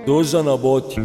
دوجا نباطي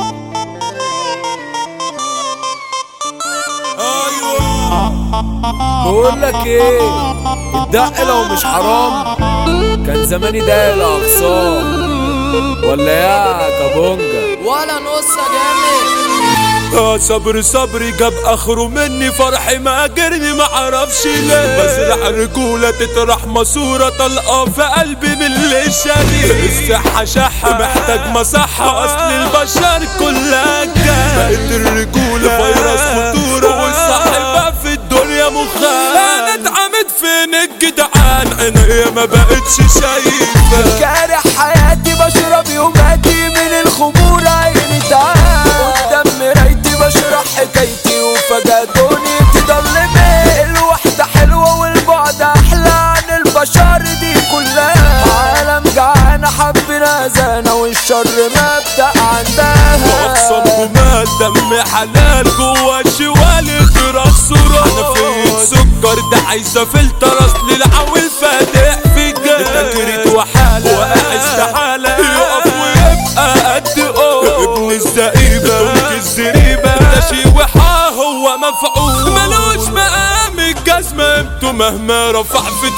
ايوه بقول لك ايه الدق لو مش حرام كان زماني ده الاقسام ولا يا كابونجا ولا نص جامد اه صبري صبري جاب اخره مني فرحي ما اجرني ما اعرفش ليه بزرع رجولة تطرح ماسورة طلقة في قلبي من اللي شاري الصحة شحة محتاج مصحة اصل البشر كلها جاي بقت الرجولة فيروس خطورة والصاحبة في الدنيا مخال انا اتعمد فين الجدعان عينيا ما بقتش شايفة كاره حياتي بشرب يوماتي من الخمور عيني تعال قدام مرايتي بشرح حكايتي وفجأة دنيتي ضلمت الوحدة حلوة والبعد أحلى عن البشر دي كلها عالم جعانة حبنا زانة والشر مبدأ عندها اقسم جمال دم حلال جوا الشوال تراس صورة انا في سكر ده عايزة فلتر اصل العويل فاتح في جال تجريد وحالة وقاعد استحالة يقف ويبقى قد اوه ابن الزئيبة دمك الزريبة ده شي وحاه هو مفعول ملوش مقام الجزمة قيمته مهما رفع في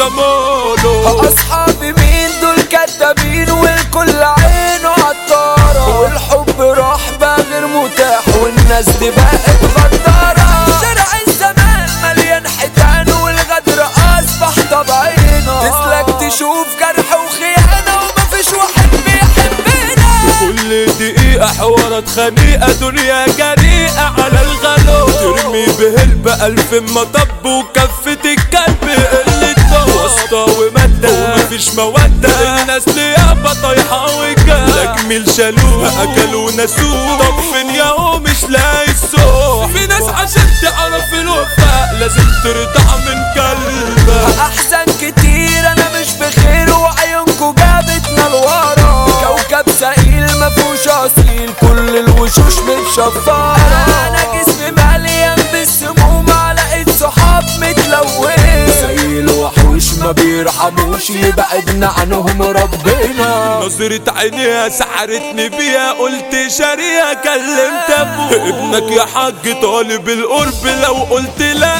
ضمانه اصحابي مين دول كدابين والكل عينه عطارة والحب راح بقى غير متاح والناس دي بقت غدارة شارع الزمان مليان حيتان والغدر اصبح طبعينا تسلك تشوف جرح وخيانة ومفيش واحد بيحبنا كل دقيقة حوارات خنيقة دنيا جريئة على الغلو ترمي بهلب ألف مطب وكفة الكلب اللي واسطة ومادة ومفيش مودة الناس ليابة طايحة وجاه تجميل شالوه أكلوا نسوه طب فين ياهو مش لاقي السوق في ناس عشان تعرف الوفاء لازم ترضع من قلبك احزان كتير انا مش بخير وعيونكو جابتنا لورا كوكب سئيل مفهوش اصيل كل الوشوش متشفرة انا جسمي مليان بالسموم على صحاب متلونة زي الوحوش ما بيرحموش يبعدنا عنهم ربنا نظرة عينيها سحرتني بيها قلت شاريها كلمت ابوه ابنك يا حاج طالب القرب لو قلت لا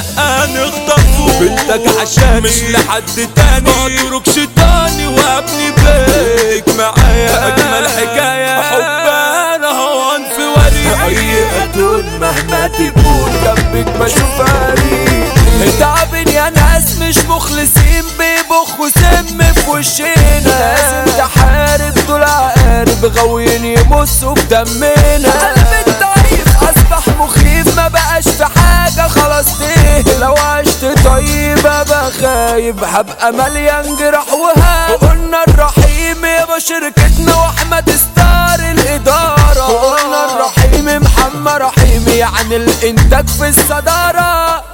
نخطفه بنتك عشان مش لحد تاني اترك شيطاني وابني بيك معايا اجمل حكاية حب انا هون في وريق حقيقة مهما تكون جنبك بشوف قريب تعبين يا ناس مش مخلصين بيبخوا سم في وشنا لازم تحارب دول عقارب غاويين يمصوا في دمنا قلب الضعيف اصبح مخيف ما بقاش في حاجة خلاص تيه لو عشت طيب ابقى خايب هبقى مليان جرح وهاب قلنا الرحيم يابا شركتنا واحمد ستار الادارة قلنا الرحيم محمد رحيم يعني الانتاج في الصدارة